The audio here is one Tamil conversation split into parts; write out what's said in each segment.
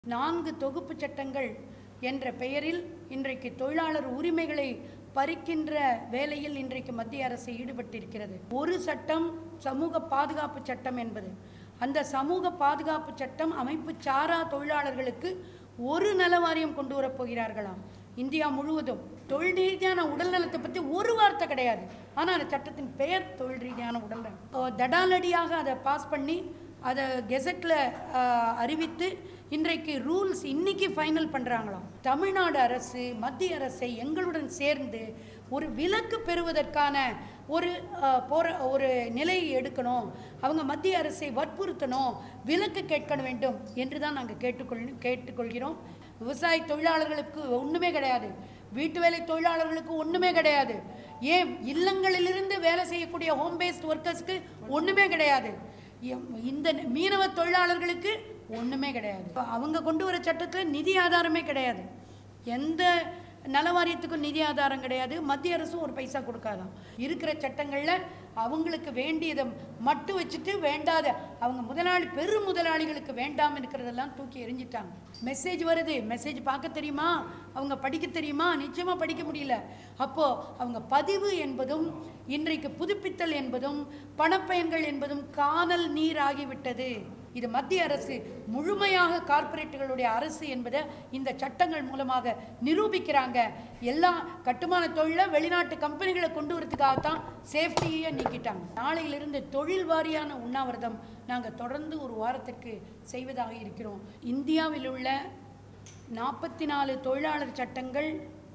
நான்கு தொகுப்பு சட்டங்கள் என்ற பெயரில் இன்றைக்கு தொழிலாளர் உரிமைகளை பறிக்கின்ற வேலையில் இன்றைக்கு மத்திய அரசு ஈடுபட்டிருக்கிறது ஒரு சட்டம் சமூக பாதுகாப்பு சட்டம் என்பது அந்த சமூக பாதுகாப்பு சட்டம் அமைப்பு சாரா தொழிலாளர்களுக்கு ஒரு நல வாரியம் கொண்டு வரப் போகிறார்களாம் இந்தியா முழுவதும் தொழில் ரீதியான உடல் நலத்தை பற்றி ஒரு வார்த்தை கிடையாது ஆனால் அந்த சட்டத்தின் பெயர் தொழில் ரீதியான உடல் நலம் ஓ, தடாலடியாக அதை பாஸ் பண்ணி அதை கெசட்டில் அறிவித்து இன்றைக்கு ரூல்ஸ் இன்னைக்கு ஃபைனல் பண்ணுறாங்களாம் தமிழ்நாடு அரசு மத்திய அரசை எங்களுடன் சேர்ந்து ஒரு விலக்கு பெறுவதற்கான ஒரு அஹ், போற ஒரு நிலையை எடுக்கணும் அவங்க மத்திய அரசை வற்புறுத்தணும் விலக்கு கேட்க வேண்டும் என்று தான் நாங்கள் கேட்டுக்கொள் கேட்டுக்கொள்கிறோம் விவசாய தொழிலாளர்களுக்கு ஒன்றுமே கிடையாது வீட்டு வேலை தொழிலாளர்களுக்கு ஒன்றுமே கிடையாது ஏன் இல்லங்களிலிருந்து வேலை செய்யக்கூடிய ஹோம் பேஸ்ட் ஒர்க்கர்ஸ்க்கு ஒன்றுமே கிடையாது எம்- இந்த மீனவ தொழிலாளர்களுக்கு ஒன்றுமே கிடையாது இப்ப அவங்க கொண்டு வர சட்டத்தில் நிதி ஆதாரமே கிடையாது எந்த நல வாரியத்துக்கும் நிதி ஆதாரம் கிடையாது மத்திய அரசும் ஒரு பைசா கொடுக்காதான் இருக்கிற சட்டங்களில் அவங்களுக்கு வேண்டியதை மட்டும் வச்சுட்டு வேண்டாத அவங்க முதலாளி பெரு முதலாளிகளுக்கு வேண்டாம் இருக்கிறதெல்லாம் தூக்கி எறிஞ்சிட்டாங்க மெசேஜ் வருது மெசேஜ் பார்க்க தெரியுமா அவங்க படிக்க தெரியுமா நிச்சயமாக படிக்க முடியல அப்போது அவங்க பதிவு என்பதும் இன்றைக்கு புதுப்பித்தல் என்பதும் பணப்பயன்கள் என்பதும் காணல் நீர் ஆகிவிட்டது இது மத்திய அரசு முழுமையாக கார்ப்பரேட்டுகளுடைய அரசு என்பதை இந்த சட்டங்கள் மூலமாக நிரூபிக்கிறாங்க எல்லா கட்டுமான தொழிலை வெளிநாட்டு கம்பெனிகளை கொண்டு வரதுக்காகத்தான் சேஃப்டியை நீக்கிட்டாங்க நாளையிலிருந்து தொழில் வாரியான உண்ணாவிரதம் நாங்கள் தொடர்ந்து ஒரு வாரத்திற்கு செய்வதாக இருக்கிறோம் இந்தியாவில் உள்ள நாற்பத்தி நாலு தொழிலாளர் சட்டங்கள்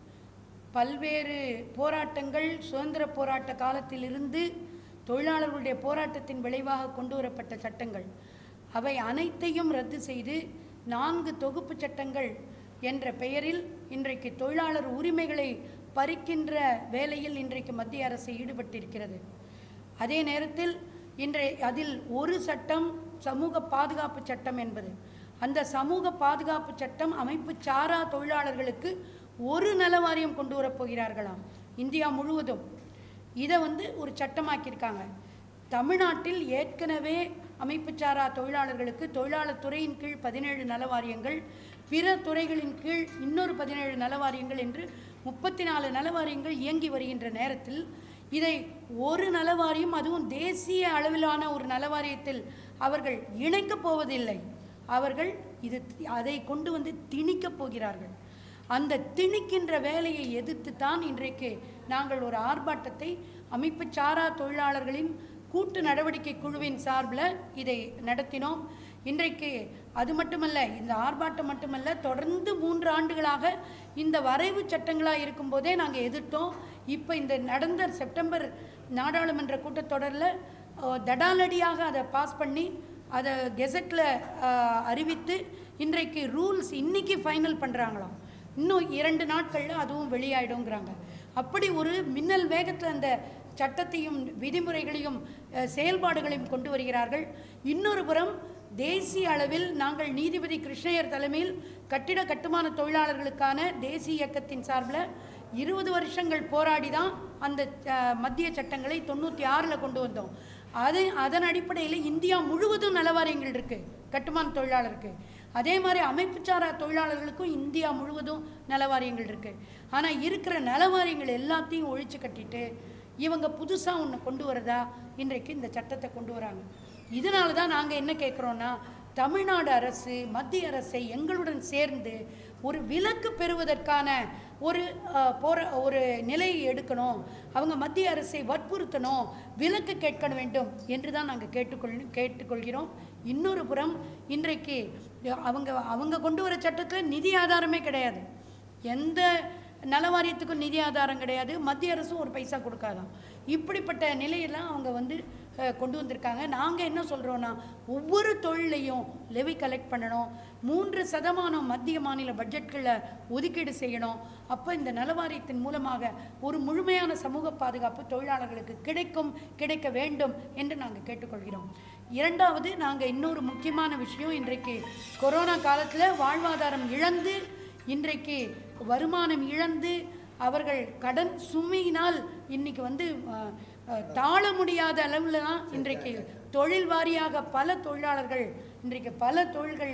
பல்வேறு போராட்டங்கள் சுதந்திர போராட்ட காலத்திலிருந்து தொழிலாளர்களுடைய போராட்டத்தின் விளைவாக கொண்டு வரப்பட்ட சட்டங்கள் அவை அனைத்தையும் ரத்து செய்து நான்கு தொகுப்பு சட்டங்கள் என்ற பெயரில் இன்றைக்கு தொழிலாளர் உரிமைகளை பறிக்கின்ற வேலையில் இன்றைக்கு மத்திய அரசு ஈடுபட்டிருக்கிறது அதே நேரத்தில் இன்றை அதில் ஒரு சட்டம் சமூக பாதுகாப்பு சட்டம் என்பது அந்த சமூக பாதுகாப்பு சட்டம் அமைப்பு சாரா தொழிலாளர்களுக்கு ஒரு நல வாரியம் கொண்டு வரப் போகிறார்களாம் இந்தியா முழுவதும் இதை வந்து ஒரு சட்டமாக்கியிருக்காங்க தமிழ்நாட்டில் ஏற்கனவே அமைப்பு சாரா தொழிலாளர்களுக்கு தொழிலாளர் துறையின் கீழ் பதினேழு நல வாரியங்கள் பிற துறைகளின் கீழ் இன்னொரு பதினேழு நல வாரியங்கள் என்று முப்பத்தி நாலு நல வாரியங்கள் இயங்கி வருகின்ற நேரத்தில் இதை ஒரு நலவாரியம் அதுவும் தேசிய அளவிலான ஒரு நலவாரியத்தில் அவர்கள் இணைக்கப் போவதில்லை அவர்கள் இது அதை கொண்டு வந்து திணிக்கப் போகிறார்கள் அந்த திணிக்கின்ற வேலையை எதிர்த்து தான் இன்றைக்கு நாங்கள் ஒரு ஆர்ப்பாட்டத்தை அமைப்பு சாரா தொழிலாளர்களின் கூட்டு நடவடிக்கை குழுவின் சார்பில் இதை நடத்தினோம் இன்றைக்கு அது மட்டுமல்ல இந்த ஆர்ப்பாட்டம் மட்டுமல்ல தொடர்ந்து மூன்று ஆண்டுகளாக இந்த வரைவு சட்டங்களாக இருக்கும்போதே நாங்கள் எதிர்த்தோம் இப்போ இந்த நடந்த செப்டம்பர் நாடாளுமன்ற கூட்டத்தொடரில் அஹ், தடாலடியாக அதை பாஸ் பண்ணி அதை கெசட்டில் அறிவித்து இன்றைக்கு ரூல்ஸ் இன்னைக்கு ஃபைனல் பண்ணுறாங்களாம் இன்னும் இரண்டு நாட்களில் அதுவும் வெளியாயிடுங்கிறாங்க அப்படி ஒரு மின்னல் வேகத்தில் அந்த சட்டத்தையும் விதிமுறைகளையும் அஹ், செயல்பாடுகளையும் கொண்டு வருகிறார்கள் இன்னொரு புறம் தேசிய அளவில் நாங்கள் நீதிபதி கிருஷ்ணய்யர் தலைமையில் கட்டிட கட்டுமான தொழிலாளர்களுக்கான தேசிய இயக்கத்தின் சார்பில் இருபது வருஷங்கள் போராடி தான் அந்த அஹ், மத்திய சட்டங்களை தொண்ணூற்றி ஆறில் கொண்டு வந்தோம் அது அதன் அடிப்படையில் இந்தியா முழுவதும் நலவாரியங்கள் இருக்குது கட்டுமான தொழிலாளருக்கு அதே மாதிரி அமைப்புச்சாரா தொழிலாளர்களுக்கும் இந்தியா முழுவதும் நலவாரியங்கள் இருக்குது ஆனால் இருக்கிற நலவாரியங்கள் எல்லாத்தையும் ஒழிச்சு கட்டிட்டு இவங்க புதுசாக ஒன்று கொண்டு வரதா இன்றைக்கு இந்த சட்டத்தை கொண்டு வராங்க இதனால தான் நாங்கள் என்ன கேட்குறோன்னா தமிழ்நாடு அரசு மத்திய அரசை எங்களுடன் சேர்ந்து ஒரு விலக்கு பெறுவதற்கான ஒரு அஹ், போற ஒரு நிலையை எடுக்கணும் அவங்க மத்திய அரசை வற்புறுத்தணும் விலக்கு கேட்க வேண்டும் என்று தான் நாங்கள் கேட்டுக்கொள் கேட்டுக்கொள்கிறோம் இன்னொரு புறம் இன்றைக்கு அவங்க அவங்க கொண்டு வர சட்டத்தில் நிதி ஆதாரமே கிடையாது எந்த நல வாரியத்துக்கும் நிதி ஆதாரம் கிடையாது மத்திய அரசும் ஒரு பைசா கொடுக்காதான் இப்படிப்பட்ட நிலையெல்லாம் அவங்க வந்து அஹ், கொண்டு வந்திருக்காங்க நாங்கள் என்ன சொல்கிறோன்னா ஒவ்வொரு தொழிலையும் லெவி கலெக்ட் பண்ணணும் மூன்று சதமானம் மத்திய மாநில பட்ஜெட்களில் ஒதுக்கீடு செய்யணும் அப்போ இந்த நலவாரியத்தின் மூலமாக ஒரு முழுமையான சமூக பாதுகாப்பு தொழிலாளர்களுக்கு கிடைக்கும் கிடைக்க வேண்டும் என்று நாங்கள் கேட்டுக்கொள்கிறோம் இரண்டாவது நாங்கள் இன்னொரு முக்கியமான விஷயம் இன்றைக்கு கொரோனா காலத்தில் வாழ்வாதாரம் இழந்து இன்றைக்கு வருமானம் இழந்து அவர்கள் கடன் சுமையினால் இன்னைக்கு வந்து அஹ், அஹ், தாழ முடியாத அளவில் தான் இன்றைக்கு தொழில் வாரியாக பல தொழிலாளர்கள் இன்றைக்கு பல தொழில்களில்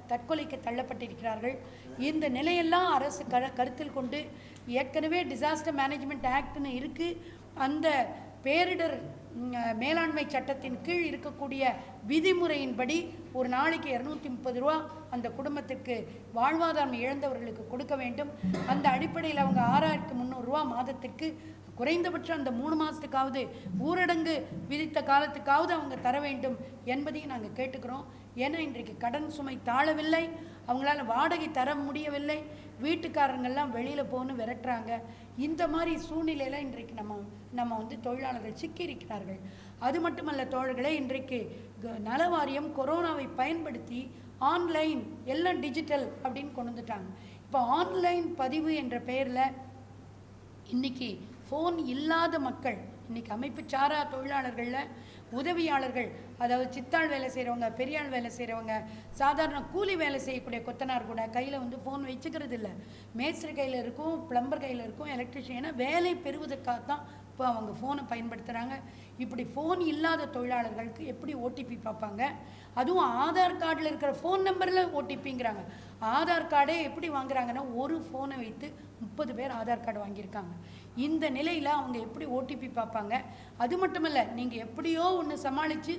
தற்கொலைக்கு தள்ளப்பட்டிருக்கிறார்கள் இந்த நிலையெல்லாம் அரசு க கருத்தில் கொண்டு ஏற்கனவே டிசாஸ்டர் மேனேஜ்மெண்ட் ஆக்ட்னு இருக்குது அந்த பேரிடர் ம், மேலாண்மை சட்டத்தின் கீழ் இருக்கக்கூடிய விதிமுறையின்படி ஒரு நாளைக்கு இரநூத்தி முப்பது ரூபா அந்த குடும்பத்திற்கு வாழ்வாதாரம் இழந்தவர்களுக்கு கொடுக்க வேண்டும் அந்த அடிப்படையில் அவங்க ஆறாயிரத்து முந்நூறுரூவா மாதத்திற்கு குறைந்தபட்சம் அந்த மூணு மாதத்துக்காவது ஊரடங்கு விதித்த காலத்துக்காவது அவங்க தர வேண்டும் என்பதையும் நாங்கள் கேட்டுக்கிறோம் ஏன்னா இன்றைக்கு கடன் சுமை தாழவில்லை அவங்களால வாடகை தர முடியவில்லை வீட்டுக்காரங்கெல்லாம் வெளியில் போகணும் விரட்டுறாங்க இந்த மாதிரி சூழ்நிலையில் இன்றைக்கு நம்ம நம்ம வந்து தொழிலாளர்கள் சிக்கியிருக்கிறார்கள் அது மட்டுமல்ல தோழர்களே இன்றைக்கு க- நல வாரியம் கொரோனாவை பயன்படுத்தி ஆன்லைன் எல்லாம் டிஜிட்டல் அப்படின்னு கொண்டு வந்துட்டாங்க இப்போ ஆன்லைன் பதிவு என்ற பெயரில் இன்னைக்கு ஃபோன் இல்லாத மக்கள் இன்னைக்கு அமைப்பு சாரா தொழிலாளர்களில் உதவியாளர்கள் அதாவது சித்தாள் வேலை செய்கிறவங்க பெரியாள் வேலை செய்கிறவங்க சாதாரண கூலி வேலை செய்யக்கூடிய கொத்தனார் கூட கையில் வந்து ஃபோன் வச்சுக்கிறது இல்லை மேஸ்திரி கையில் இருக்கும் பிளம்பர் கையில் இருக்கும் எலக்ட்ரிஷியன் ஏன்னா வேலை பெறுவதற்காக தான் இப்போ அவங்க ஃபோனை பயன்படுத்துகிறாங்க இப்படி ஃபோன் இல்லாத தொழிலாளர்களுக்கு எப்படி ஓடிபி பார்ப்பாங்க அதுவும் ஆதார் கார்டில் இருக்கிற ஃபோன் நம்பரில் ஓடிபிங்கிறாங்க ஆதார் கார்டே எப்படி வாங்குறாங்கன்னா ஒரு ஃபோனை வைத்து முப்பது பேர் ஆதார் கார்டு வாங்கியிருக்காங்க இந்த நிலையில் அவங்க எப்படி ஓடிபி பார்ப்பாங்க அது மட்டுமல்ல நீங்கள் எப்படியோ ஒன்று சமாளித்து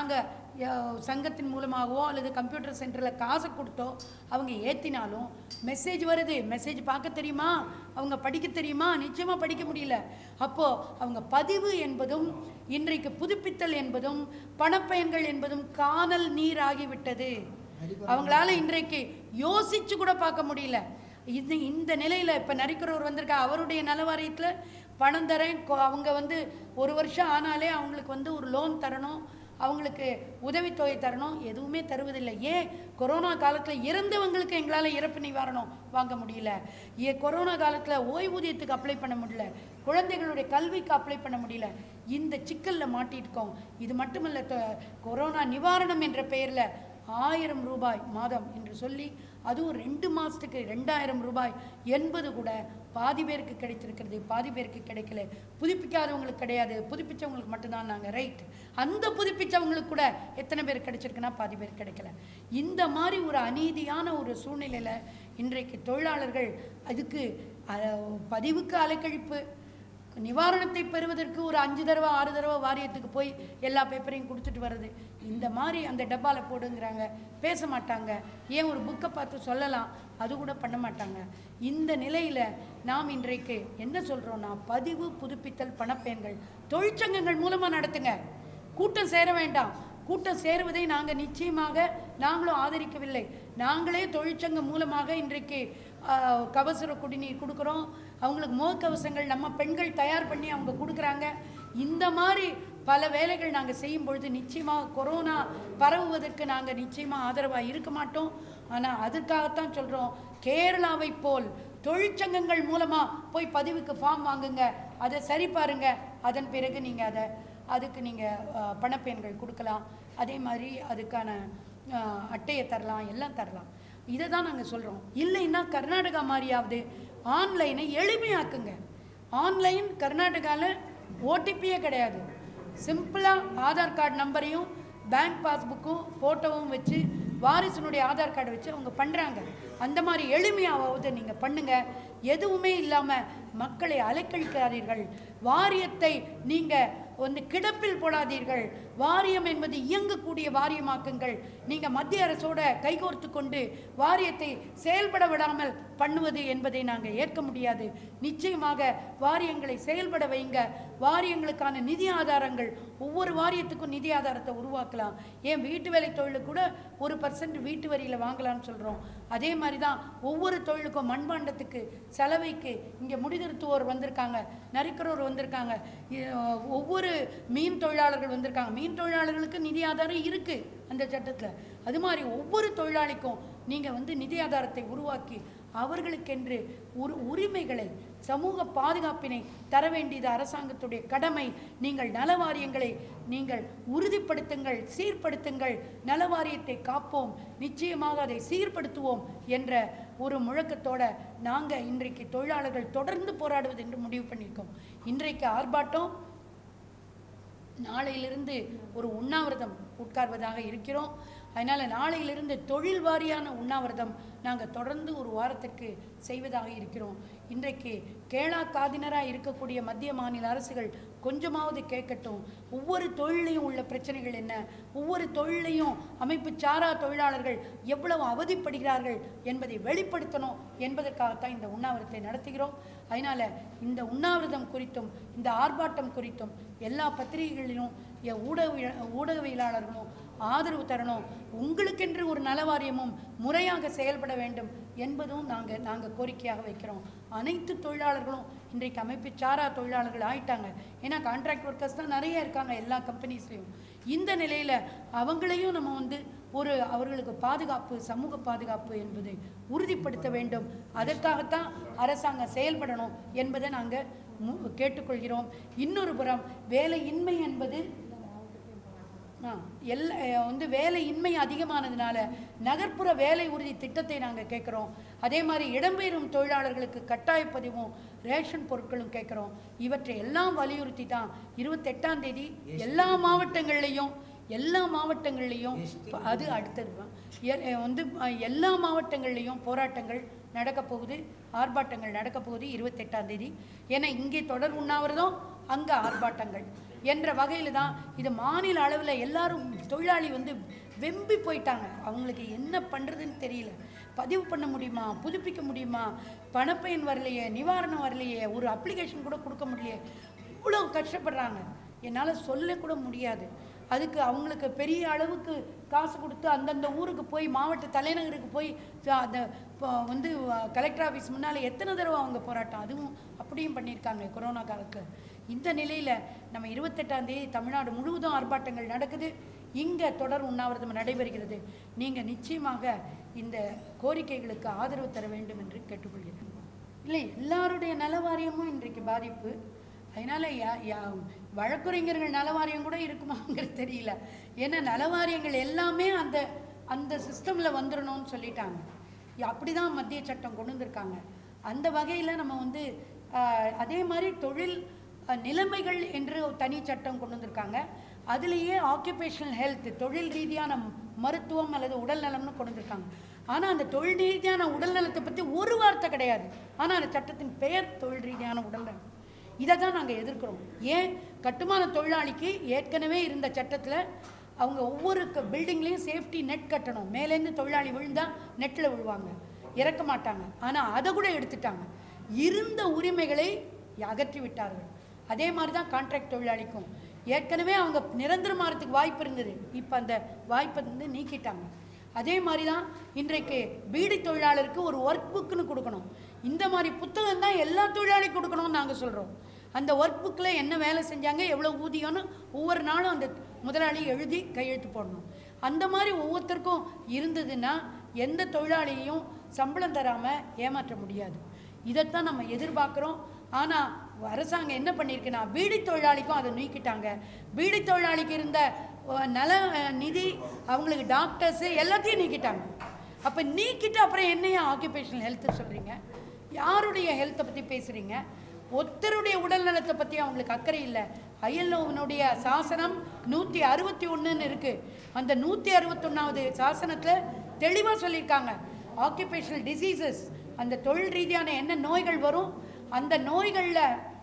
நாங்கள் சங்கத்தின் மூலமாகவோ அல்லது கம்ப்யூட்டர் சென்டரில் காசை கொடுத்தோ அவங்க ஏற்றினாலும் மெசேஜ் வருது மெசேஜ் பார்க்க தெரியுமா அவங்க படிக்க தெரியுமா நிச்சயமாக படிக்க முடியல அப்போது அவங்க பதிவு என்பதும் இன்றைக்கு புதுப்பித்தல் என்பதும் பணப்பயன்கள் என்பதும் காணல் நீர் ஆகிவிட்டது அவங்களால இன்றைக்கு யோசிச்சு கூட பார்க்க முடியல இது இந்த நிலையில் இப்போ நரிக்கிறவர் வந்திருக்கா அவருடைய நலவாரியத்தில் பணம் தரேன் கொ- அவங்க வந்து ஒரு வருஷம் ஆனாலே அவங்களுக்கு வந்து ஒரு லோன் தரணும் அவங்களுக்கு உதவித்தொகை தரணும் எதுவுமே தருவதில்லை ஏன் கொரோனா காலத்தில் இறந்தவங்களுக்கு எங்களால் இறப்பு நிவாரணம் வாங்க முடியல ஏ கொரோனா காலத்தில் ஓய்வூதியத்துக்கு அப்ளை பண்ண முடியல குழந்தைகளுடைய கல்விக்கு அப்ளை பண்ண முடியல இந்த சிக்கலில் மாட்டியிருக்கோம் இது மட்டுமல்ல தொ- கொரோனா நிவாரணம் என்ற பெயரில் ஆயிரம் ரூபாய் மாதம் என்று சொல்லி அதுவும் ரெண்டு மாதத்துக்கு ரெண்டாயிரம் ரூபாய் என்பது கூட பாதி பேருக்கு கிடைத்திருக்கிறது பாதி பேருக்கு கிடைக்கல புதுப்பிக்காதவங்களுக்கு கிடையாது புதுப்பிச்சவங்களுக்கு மட்டும்தான் நாங்கள் ரைட் அந்த புதுப்பிச்சவங்களுக்கு கூட எத்தனை பேர் கிடைச்சிருக்குன்னா பாதி பேர் கிடைக்கல இந்த மாதிரி ஒரு அநீதியான ஒரு சூழ்நிலையில் இன்றைக்கு தொழிலாளர்கள் அதுக்கு அஹ், பதிவுக்கு அலைக்கழிப்பு நிவாரணத்தை பெறுவதற்கு ஒரு அஞ்சு தடவை ஆறு தடவை வாரியத்துக்கு போய் எல்லா பேப்பரையும் கொடுத்துட்டு வர்றது இந்த மாதிரி அந்த டப்பாவில் போடுங்கிறாங்க பேச மாட்டாங்க ஏன் ஒரு புக்கை பார்த்து சொல்லலாம் அது கூட பண்ண மாட்டாங்க இந்த நிலையில் நாம் இன்றைக்கு என்ன சொல்கிறோன்னா பதிவு புதுப்பித்தல் பணப்பயன்கள் தொழிற்சங்கங்கள் மூலமாக நடத்துங்க கூட்டம் சேர வேண்டாம் கூட்டம் சேருவதை நாங்கள் நிச்சயமாக நாங்களும் ஆதரிக்கவில்லை நாங்களே தொழிற்சங்கம் மூலமாக இன்றைக்கு ஆஹ், கபசுர குடிநீர் கொடுக்குறோம் அவங்களுக்கு முகக்கவசங்கள் நம்ம பெண்கள் தயார் பண்ணி அவங்க கொடுக்குறாங்க இந்த மாதிரி பல வேலைகள் நாங்கள் செய்யும் பொழுது நிச்சயமாக கொரோனா பரவுவதற்கு நாங்கள் நிச்சயமாக ஆதரவாக இருக்க மாட்டோம் ஆனால் அதுக்காகத்தான் சொல்கிறோம் கேரளாவை போல் தொழிற்சங்கங்கள் மூலமாக போய் பதிவுக்கு ஃபார்ம் வாங்குங்க அதை சரி பாருங்க அதன் பிறகு நீங்கள் அதை அதுக்கு நீங்கள் பணப்பயன்கள் கொடுக்கலாம் அதே மாதிரி அதுக்கான அஹ், அட்டையை தரலாம் எல்லாம் தரலாம் இதை தான் நாங்கள் சொல்கிறோம் இல்லைன்னா கர்நாடகா மாதிரியாவது ஆன்லைனை எளிமையாக்குங்க ஆன்லைன் கர்நாடகாவில் ஓடிபியே கிடையாது சிம்பிளாக ஆதார் கார்டு நம்பரையும் பேங்க் பாஸ்புக்கும் ஃபோட்டோவும் வச்சு வாரிசுனுடைய ஆதார் கார்டை வச்சு அவங்க பண்ணுறாங்க அந்த மாதிரி எளிமையாவது நீங்கள் பண்ணுங்கள் எதுவுமே இல்லாமல் மக்களை அலைக்கழிக்காதீர்கள் வாரியத்தை நீங்கள் வந்து கிடப்பில் போடாதீர்கள் வாரியம் என்பது இயங்கக்கூடிய வாரியமாக்குங்கள் நீங்கள் மத்திய அரசோட கைகோர்த்து கொண்டு வாரியத்தை செயல்பட விடாமல் பண்ணுவது என்பதை நாங்கள் ஏற்க முடியாது நிச்சயமாக வாரியங்களை செயல்பட வைங்க வாரியங்களுக்கான நிதி ஆதாரங்கள் ஒவ்வொரு வாரியத்துக்கும் நிதி ஆதாரத்தை உருவாக்கலாம் ஏன் வீட்டு வேலை தொழிலுக்கு கூட ஒரு பர்சன்ட் வீட்டு வரியில் வாங்கலாம்னு சொல்கிறோம் அதே மாதிரி தான் ஒவ்வொரு தொழிலுக்கும் மண்பாண்டத்துக்கு செலவைக்கு இங்கே முடிதிருத்துவோர் வந்திருக்காங்க நரிக்கிறோர் வந்திருக்காங்க இ- ஒவ்வொரு மீன் தொழிலாளர்கள் வந்திருக்காங்க மீன் தொழிலாளர்களுக்கு நிதி ஆதாரம் இருக்குது அந்த சட்டத்தில் அது மாதிரி ஒவ்வொரு தொழிலாளிக்கும் நீங்கள் வந்து நிதி ஆதாரத்தை உருவாக்கி அவர்களுக்கென்று உரு உரிமைகளை சமூக பாதுகாப்பினை தர வேண்டியது அரசாங்கத்துடைய கடமை நீங்கள் நலவாரியங்களை நீங்கள் உறுதிப்படுத்துங்கள் சீர்படுத்துங்கள் நலவாரியத்தை காப்போம் நிச்சயமாக அதை சீர்படுத்துவோம் என்ற ஒரு முழக்கத்தோட நாங்கள் இன்றைக்கு தொழிலாளர்கள் தொடர்ந்து போராடுவது என்று முடிவு பண்ணியிருக்கோம் இன்றைக்கு ஆர்ப்பாட்டம் நாளையிலிருந்து ஒரு உண்ணாவிரதம் உட்கார்வதாக இருக்கிறோம் அதனால் நாளையிலிருந்து தொழில் வாரியான உண்ணாவிரதம் நாங்கள் தொடர்ந்து ஒரு வாரத்திற்கு செய்வதாக இருக்கிறோம் இன்றைக்கு கேளா காதினராக இருக்கக்கூடிய மத்திய மாநில அரசுகள் கொஞ்சமாவது கேட்கட்டும் ஒவ்வொரு தொழிலையும் உள்ள பிரச்சனைகள் என்ன ஒவ்வொரு தொழிலையும் அமைப்பு சாரா தொழிலாளர்கள் எவ்வளவு அவதிப்படுகிறார்கள் என்பதை வெளிப்படுத்தணும் என்பதற்காகத்தான் இந்த உண்ணாவிரத்தை நடத்துகிறோம் அதனால் இந்த உண்ணாவிரதம் குறித்தும் இந்த ஆர்ப்பாட்டம் குறித்தும் எல்லா பத்திரிகைகளிலும் எ- ஊடக ஊடகவியலாளர்களும் ஆதரவு தரணும் உங்களுக்கென்று ஒரு நலவாரியமும் முறையாக செயல்பட வேண்டும் என்பதும் நாங்கள் நாங்கள் கோரிக்கையாக வைக்கிறோம் அனைத்து தொழிலாளர்களும் இன்றைக்கு அமைப்பு சாரா தொழிலாளர்கள் ஆயிட்டாங்க ஏன்னா கான்ட்ராக்ட் ஒர்க்கர்ஸ் தான் நிறைய இருக்காங்க எல்லா கம்பெனிஸ்லையும் இந்த நிலையில் அவங்களையும் நம்ம வந்து ஒரு அவர்களுக்கு பாதுகாப்பு சமூக பாதுகாப்பு என்பதை உறுதிப்படுத்த வேண்டும் அதற்காகத்தான் அரசாங்கம் செயல்படணும் என்பதை நாங்கள் மு- கேட்டுக்கொள்கிறோம் இன்னொரு புறம் வேலையின்மை என்பது ஆ, எல்லா அஹ் வந்து வேலையின்மை அதிகமானதுனால நகர்ப்புற வேலை உறுதி திட்டத்தை நாங்கள் கேட்குறோம் அதே மாதிரி இடம்பெயரும் தொழிலாளர்களுக்கு கட்டாய பதிவும் ரேஷன் பொருட்களும் கேட்குறோம் இவற்றை எல்லாம் வலியுறுத்தி தான் இருபத்தெட்டாம் தேதி எல்லா மாவட்டங்கள்லையும் எல்லா மாவட்டங்கள்லையும் ப- அது அடுத்தது தான். எ- அஹ் வந்து அஹ், எல்லா மாவட்டங்கள்லையும் போராட்டங்கள் நடக்க போகுது ஆர்ப்பாட்டங்கள் நடக்க போகுது இருபத்தெட்டாம் தேதி ஏன்னா இங்கே தொடர் உண்ணாவிரதம் அங்கே ஆர்ப்பாட்டங்கள் என்ற வகையில் தான் இது மாநில அளவில் எல்லாரும் தொழிலாளி வந்து வெம்பி போயிட்டாங்க அவங்களுக்கு என்ன பண்ணுறதுன்னு தெரியல பதிவு பண்ண முடியுமா புதுப்பிக்க முடியுமா பணப்பயன் வரலையே நிவாரணம் வரலையே ஒரு அப்ளிகேஷன் கூட கொடுக்க முடியலையே இவ்வளோ கஷ்டப்படுறாங்க என்னால் சொல்ல கூட முடியாது அதுக்கு அவங்களுக்கு பெரிய அளவுக்கு காசு கொடுத்து அந்தந்த ஊருக்கு போய் மாவட்ட தலைநகருக்கு போய் ச- அந்த இப்போ வந்து கலெக்டர் ஆஃபீஸ் முன்னால் எத்தனை தடவை அவங்க போராட்டம் அதுவும் அப்படியும் பண்ணியிருக்காங்க கொரோனா காலத்தில் இந்த நிலையில் நம்ம இருபத்தெட்டாம் தேதி தமிழ்நாடு முழுவதும் ஆர்ப்பாட்டங்கள் நடக்குது இங்கே தொடர் உண்ணாவிரதம் நடைபெறுகிறது நீங்கள் நிச்சயமாக இந்த கோரிக்கைகளுக்கு ஆதரவு தர வேண்டும் என்று கேட்டுக்கொள்கிறேன் இல்லை எல்லாருடைய நலவாரியமும் இன்றைக்கு பாதிப்பு அதனால் யா- யா- வழக்குரைஞர்கள் நலவாரியம் கூட இருக்குமாங்கிறது தெரியல ஏன்னா நலவாரியங்கள் எல்லாமே அந்த அந்த சிஸ்டமில் வந்துடணும்னு சொல்லிட்டாங்க அப்படி தான் மத்திய சட்டம் கொண்டு வந்திருக்காங்க அந்த வகையில் நம்ம வந்து ஆஹ், அதே மாதிரி தொழில் அஹ், நிலைமைகள் என்று ஒரு தனி சட்டம் கொண்டு வந்திருக்காங்க அதுலேயே ஆக்குபேஷனல் ஹெல்த் தொழில் ரீதியான மருத்துவம் அல்லது உடல் நலம்னு கொண்டு வந்திருக்காங்க ஆனால் அந்த தொழில் ரீதியான உடல் நலத்தை பற்றி ஒரு வார்த்தை கிடையாது ஆனால் அந்த சட்டத்தின் பெயர் தொழில் ரீதியான உடல் நலம் இதை தான் நாங்கள் எதிர்க்கிறோம் ஏன் கட்டுமான தொழிலாளிக்கு ஏற்கனவே இருந்த சட்டத்தில் அவங்க ஒவ்வொரு பில்டிங்லேயும் சேஃப்டி நெட் கட்டணும் மேலேருந்து தொழிலாளி விழுந்தால் நெட்டில் விழுவாங்க இறக்க மாட்டாங்க ஆனால் அதை கூட எடுத்துட்டாங்க இருந்த உரிமைகளை அகற்றி விட்டார்கள் அதே மாதிரி தான் கான்ட்ராக்ட் தொழிலாளிக்கும் ஏற்கனவே அவங்க நிரந்தரமாகறதுக்கு வாய்ப்பு இருந்தது இப்போ அந்த வாய்ப்பை வந்து நீக்கிட்டாங்க அதே மாதிரி தான் இன்றைக்கு பீடி தொழிலாளருக்கு ஒரு ஒர்க் புக்குன்னு கொடுக்கணும் இந்த மாதிரி புத்தகம் தான் எல்லா தொழிலாளிக்கும் கொடுக்கணும்னு நாங்கள் சொல்கிறோம் அந்த ஒர்க் புக்கில் என்ன வேலை செஞ்சாங்க எவ்வளோ ஊதியம்னு ஒவ்வொரு நாளும் அந்த முதலாளி எழுதி கையெழுத்து போடணும் அந்த மாதிரி ஒவ்வொருத்தருக்கும் இருந்ததுன்னா எந்த தொழிலாளியையும் சம்பளம் தராமல் ஏமாற்ற முடியாது இதைத்தான் நம்ம எதிர்பார்க்குறோம் ஆனால் அரசாங்கம் என்ன பண்ணியிருக்குன்னா பீடி தொழிலாளிக்கும் அதை நீக்கிட்டாங்க பீடி தொழிலாளிக்கு இருந்த அஹ், நல அஹ், நிதி அவங்களுக்கு டாக்டர்ஸு எல்லாத்தையும் நீக்கிட்டாங்க அப்போ நீக்கிட்டு அப்புறம் என்னையா ஆக்குபேஷனல் ஹெல்த்து சொல்கிறீங்க யாருடைய ஹெல்த்தை பற்றி பேசுகிறீங்க ஒருத்தருடைய உடல் நலத்தை பற்றி அவங்களுக்கு அக்கறை இல்லை ஐஎல்ஓவினுடைய சாசனம் நூற்றி அறுபத்தி ஒன்றுன்னு இருக்குது அந்த நூற்றி அறுபத்தொன்னாவது சாசனத்தில் தெளிவாக சொல்லியிருக்காங்க ஆக்குபேஷனல் டிசீசஸ் அந்த தொழில் ரீதியான என்ன நோய்கள் வரும் அந்த நோய்களில்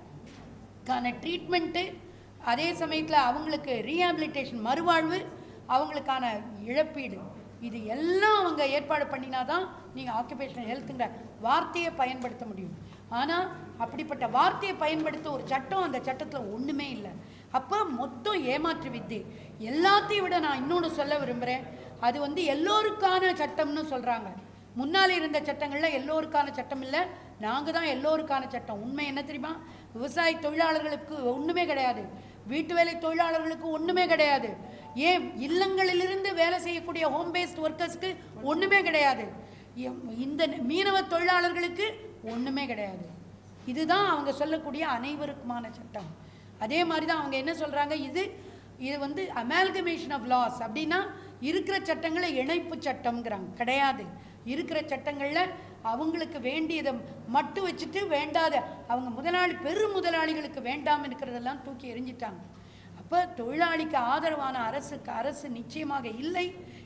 கான ட்ரீட்மெண்ட்டு அதே சமயத்தில் அவங்களுக்கு ரீஹாபிலிட்டேஷன் மறுவாழ்வு அவங்களுக்கான இழப்பீடு இது எல்லாம் அவங்க ஏற்பாடு பண்ணினா தான் நீங்கள் ஆக்குபேஷனல் ஹெல்த்துங்கிற வார்த்தையை பயன்படுத்த முடியும் ஆனால் அப்படிப்பட்ட வார்த்தையை பயன்படுத்த ஒரு சட்டம் அந்த சட்டத்தில் ஒன்றுமே இல்லை அப்போ மொத்தம் ஏமாற்று வித்தை எல்லாத்தையும் விட நான் இன்னொன்று சொல்ல விரும்புகிறேன் அது வந்து எல்லோருக்கான சட்டம்னு சொல்கிறாங்க முன்னால் இருந்த சட்டங்களில் எல்லோருக்கான சட்டம் இல்லை நாங்கள் தான் எல்லோருக்கான சட்டம் உண்மை என்ன தெரியுமா விவசாய தொழிலாளர்களுக்கு ஒன்றுமே கிடையாது வீட்டு வேலை தொழிலாளர்களுக்கு ஒன்றுமே கிடையாது ஏன் இல்லங்களிலிருந்து வேலை செய்யக்கூடிய ஹோம் பேஸ்ட் ஒர்க்கர்ஸ்க்கு ஒன்றுமே கிடையாது எம்- இந்த மீனவ தொழிலாளர்களுக்கு ஒன்றுமே கிடையாது இதுதான் அவங்க சொல்லக்கூடிய அனைவருக்குமான சட்டம் அதே மாதிரி தான் அவங்க என்ன சொல்கிறாங்க இது இது வந்து அமால்கமேஷன் ஆஃப் லாஸ் அப்படின்னா இருக்கிற சட்டங்களை இணைப்பு சட்டம்ங்கிறாங்க கிடையாது இருக்கிற சட்டங்களில் அவங்களுக்கு வேண்டியதை மட்டும் வச்சுட்டு வேண்டாத அவங்க முதலாளி பெரு முதலாளிகளுக்கு வேண்டாம் இருக்கிறதெல்லாம் தூக்கி எறிஞ்சிட்டாங்க அப்போ தொழிலாளிக்கு ஆதரவான அரசுக்கு அரசு நிச்சயமாக இல்லை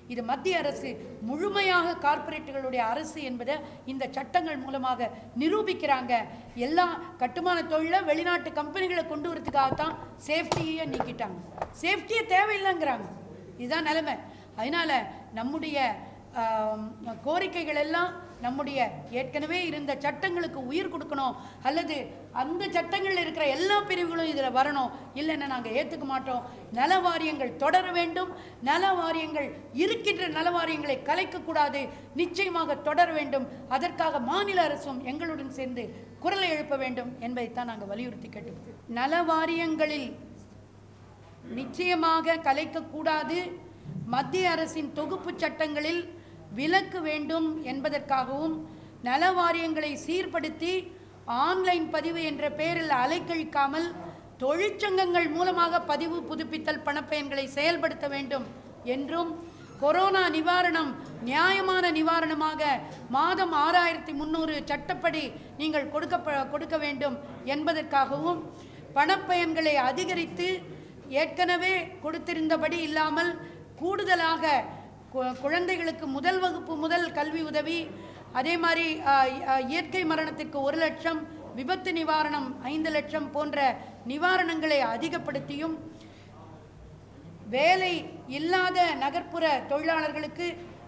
இது மத்திய அரசு முழுமையாக கார்ப்பரேட்டுகளுடைய அரசு என்பதை இந்த சட்டங்கள் மூலமாக நிரூபிக்கிறாங்க எல்லா கட்டுமான தொழில வெளிநாட்டு கம்பெனிகளை கொண்டு வரதுக்காகத்தான் சேஃப்டியை நீக்கிட்டாங்க சேஃப்டியே தேவையில்லைங்கிறாங்க இதுதான் நிலைமை அதனால நம்முடைய ஆம், கோரிக்கைகள் எல்லாம் நம்முடைய ஏற்கனவே இருந்த சட்டங்களுக்கு உயிர் கொடுக்கணும் அல்லது அந்த சட்டங்களில் இருக்கிற எல்லா பிரிவுகளும் இதில் வரணும் இல்லைன்னா நாங்கள் ஏற்றுக்க மாட்டோம் நல வாரியங்கள் தொடர வேண்டும் நல வாரியங்கள் இருக்கின்ற நல வாரியங்களை கலைக்கக்கூடாது நிச்சயமாக தொடர வேண்டும் அதற்காக மாநில அரசும் எங்களுடன் சேர்ந்து குரலை எழுப்ப வேண்டும் என்பதைத்தான் நாங்கள் வலியுறுத்தி கேட்டு நல வாரியங்களில் நிச்சயமாக கலைக்கக்கூடாது மத்திய அரசின் தொகுப்பு சட்டங்களில் விலக்கு வேண்டும் என்பதற்காகவும் நல வாரியங்களை சீர்படுத்தி ஆன்லைன் பதிவு என்ற பெயரில் அலைக்கழிக்காமல் தொழிற்சங்கங்கள் மூலமாக பதிவு புதுப்பித்தல் பணப்பயன்களை செயல்படுத்த வேண்டும் என்றும் கொரோனா நிவாரணம் நியாயமான நிவாரணமாக மாதம் ஆறாயிரத்தி முந்நூறு சட்டப்படி நீங்கள் கொடுக்க கொடுக்க வேண்டும் என்பதற்காகவும் பணப்பயன்களை அதிகரித்து ஏற்கனவே கொடுத்திருந்தபடி இல்லாமல் கூடுதலாக கு- குழந்தைகளுக்கு முதல் வகுப்பு முதல் கல்வி உதவி அதே மாதிரி ஆ, ஆ, இயற்கை மரணத்திற்கு ஒரு லட்சம் விபத்து நிவாரணம் ஐந்து லட்சம் போன்ற நிவாரணங்களை அதிகப்படுத்தியும் வேலை இல்லாத நகர்ப்புற தொழிலாளர்களுக்கு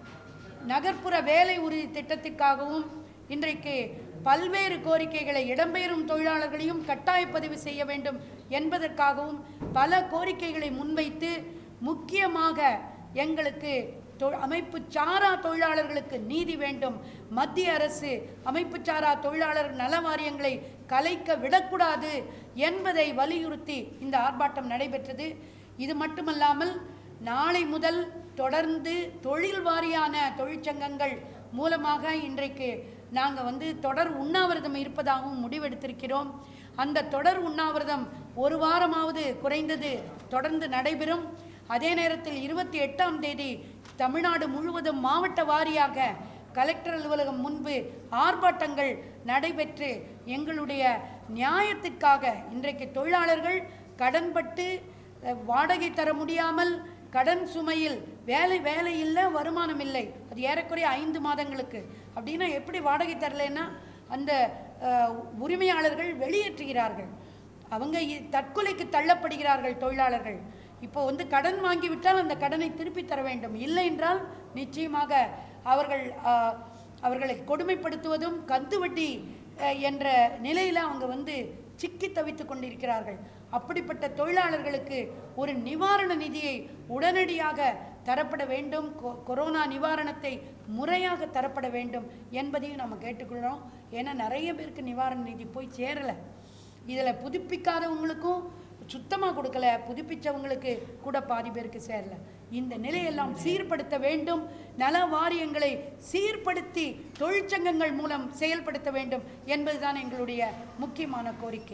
நகர்ப்புற வேலை உறுதி திட்டத்திற்காகவும் இன்றைக்கு பல்வேறு கோரிக்கைகளை இடம்பெயரும் தொழிலாளர்களையும் கட்டாய பதிவு செய்ய வேண்டும் என்பதற்காகவும் பல கோரிக்கைகளை முன்வைத்து முக்கியமாக எங்களுக்கு தொ- அமைப்பு சாரா தொழிலாளர்களுக்கு நீதி வேண்டும் மத்திய அரசு அமைப்பு சாரா தொழிலாளர் நல வாரியங்களை கலைக்க விடக்கூடாது என்பதை வலியுறுத்தி இந்த ஆர்ப்பாட்டம் நடைபெற்றது இது மட்டுமல்லாமல் நாளை முதல் தொடர்ந்து தொழில் வாரியான தொழிற்சங்கங்கள் மூலமாக இன்றைக்கு நாங்கள் வந்து தொடர் உண்ணாவிரதம் இருப்பதாகவும் முடிவெடுத்திருக்கிறோம் அந்த தொடர் உண்ணாவிரதம் ஒரு வாரமாவது குறைந்தது தொடர்ந்து நடைபெறும் அதே நேரத்தில் இருபத்தி எட்டாம் தேதி தமிழ்நாடு முழுவதும் மாவட்ட வாரியாக கலெக்டர் அலுவலகம் முன்பு ஆர்ப்பாட்டங்கள் நடைபெற்று எங்களுடைய நியாயத்திற்காக இன்றைக்கு தொழிலாளர்கள் கடன்பட்டு அஹ், வாடகை தர முடியாமல் கடன் சுமையில் வேலை வேலை இல்லை வருமானம் இல்லை அது ஏறக்குறைய ஐந்து மாதங்களுக்கு அப்படின்னா எப்படி வாடகை தரலைன்னா அந்த அஹ், உரிமையாளர்கள் வெளியேற்றுகிறார்கள் அவங்க இ- தற்கொலைக்கு தள்ளப்படுகிறார்கள் தொழிலாளர்கள் இப்போ வந்து கடன் வாங்கிவிட்டால் அந்த கடனை திருப்பி தர வேண்டும் இல்லை என்றால் நிச்சயமாக அவர்கள் ஆஹ், அவர்களை கொடுமைப்படுத்துவதும் கந்து வட்டி அஹ், என்ற நிலையில் அவங்க வந்து சிக்கி தவித்து கொண்டிருக்கிறார்கள் அப்படிப்பட்ட தொழிலாளர்களுக்கு ஒரு நிவாரண நிதியை உடனடியாக தரப்பட வேண்டும் கொ- கொரோனா நிவாரணத்தை முறையாக தரப்பட வேண்டும் என்பதையும் நம்ம கேட்டுக்கொள்கிறோம் ஏன்னா நிறைய பேருக்கு நிவாரண நிதி போய் சேரலை இதில் புதுப்பிக்காதவங்களுக்கும் சுத்தமாக கொடுக்கல புதுப்பிச்சவங்களுக்கு கூட பாதி பேருக்கு சேரல இந்த நிலையெல்லாம் சீர்படுத்த வேண்டும் நல வாரியங்களை சீர்படுத்தி தொழிற்சங்கங்கள் மூலம் செயல்படுத்த வேண்டும் என்பதுதான் எங்களுடைய முக்கியமான கோரிக்கை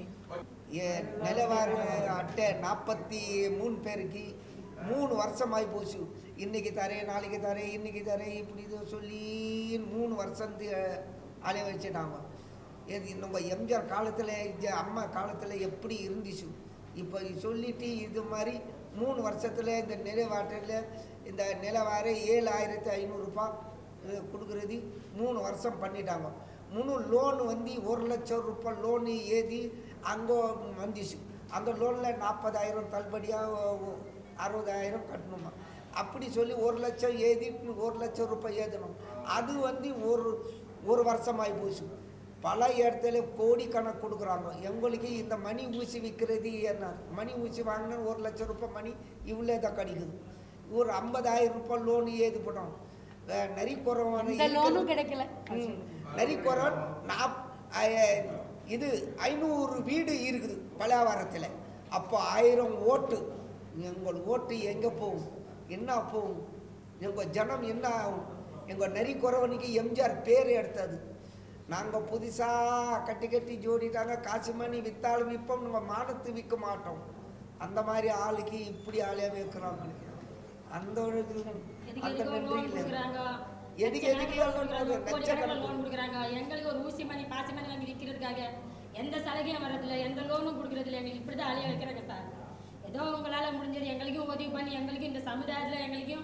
ஏ- நிலவார அட்டை நாற்பத்தி மூணு பேருக்கு மூணு வருஷம் ஆகி போச்சு இன்னைக்கு தரேன் நாளைக்கு தரேன் இன்னைக்கு தரேன் இப்படி இதை சொல்லி மூணு வருஷம் அலைய வச்சுட்டாங்க இது நம்ம எம்ஜிஆர் காலத்தில் அம்மா காலத்தில் எப்படி இருந்துச்சு இப்போ சொல்லிட்டு இது மாதிரி மூணு வருஷத்தில் இந்த நிலவாட்டில் இந்த நிலவார ஏழு ஆயிரத்தி ஐநூறுரூபா கொடுக்குறது மூணு வருஷம் பண்ணிட்டாங்க முழு லோன் வந்து ஒரு லட்சம் ரூபாய் லோனு ஏதி அங்கே வந்துச்சு அந்த லோனில் நாற்பதாயிரம் தள்ளுபடியாக அறுபதாயிரம் கட்டணுமா அப்படி சொல்லி ஒரு லட்சம் ஏதி ஒரு லட்சம் ரூபாய் ஏற்றணும் அது வந்து ஒரு ஒரு வருஷமாகி போச்சு பல இடத்துல கோடி கணக்கு கொடுக்குறாங்க எங்களுக்கு இந்த மணி ஊசி விற்கிறது என்ன மணி ஊசி வாங்கினா ஒரு லட்சம் ரூபாய் மணி இவ்வளோ தான் கிடைக்குது ஒரு ஐம்பதாயிரம் ரூபாய் லோனு ஏது போட்டோம் நரி குறவான இந்த லோனும் கிடைக்கல நரிக்குறவன் நாப் ஐ- இது ஐநூறு வீடு இருக்குது பலாவாரத்தில் அப்போ ஆயிரம் ஓட்டு எங்கள் ஓட்டு எங்கே போகும் என்ன போகும் எங்கள் ஜனம் என்ன ஆகும் எங்கள் நரிக்குறவனுக்கு எம்ஜிஆர் பேர் எடுத்தது நாங்கள் புதுசாக கட்டி கட்டி ஜோடிட்டாங்க காசு மணி விற்றாலும் விற்போம் நம்ம மானத்து விற்க மாட்டோம் அந்த மாதிரி ஆளுக்கு இப்படி ஆளையாக வைக்கிறாங்க அந்த ஒரு இது எதுக்கு அந்த எதுக்கோ நன்றி loan இல்லை கொடுக்குறாங்க. எதுக்கு எதுக்கு லட்சக்கணக்கில் loan எல்லாம் கொடுக்குறாங்க, கோடிக்கணக்கில் லட்சக்கணக்கு. loan கொடுக்குறாங்க. எங்களுக்கு ஒரு ஊசி மணி பாசி மணி வாங்கி விற்கிறதுக்காக எந்த சலுகையும் வர்றதில்ல எந்த லோனும் கொடுக்கறதில்ல எங்களுக்கு இப்படி தான் அலைய வைக்கிறாங்க சார் ஏதோ உங்களால் முடிஞ்சது எங்களுக்கும் உதவி பண்ணி எங்களுக்கும் இந்த சமுதாயத்தில் எங்களுக்கும்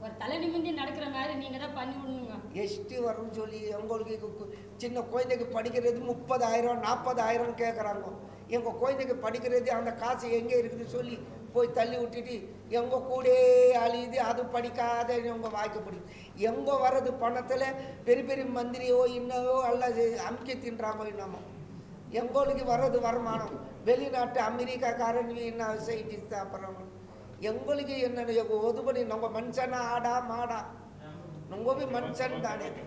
ஒரு தலை நிமிந்தி நடக்கிற மாதிரி நீங்க தான் பண்ணி விடணுங்க எஸ்டி வரும்னு சொல்லி உங்களுக்கு கு- கு- சின்ன குழந்தைக்கு படிக்கிறது முப்பதாயிரம் நாற்பதாயிரம் கேட்குறாங்க எங்கள் குழந்தைக்கு படிக்கிறது அந்த காசு எங்கே இருக்குது சொல்லி போய் தள்ளி விட்டுட்டு எங்கே கூட அழியுது அது படிக்காத எங்கள் வாய்க்கப்படி எங்கே வர்றது பணத்தில் பெரிய பெரிய மந்திரியோ இன்னவோ எல்லாம் அமுக்கி தின்றாங்க என்னமோ எங்களுக்கு வர்றது வருமானம் வெளிநாட்டு அமெரிக்காக்காரன் என்ன சைட்டிஸ்ட் அப்புறம் எங்களுக்கு என்ன ஒதுபடி நம்ம மனுஷனா ஆடா மாடா நம்ம மனுஷன் தானே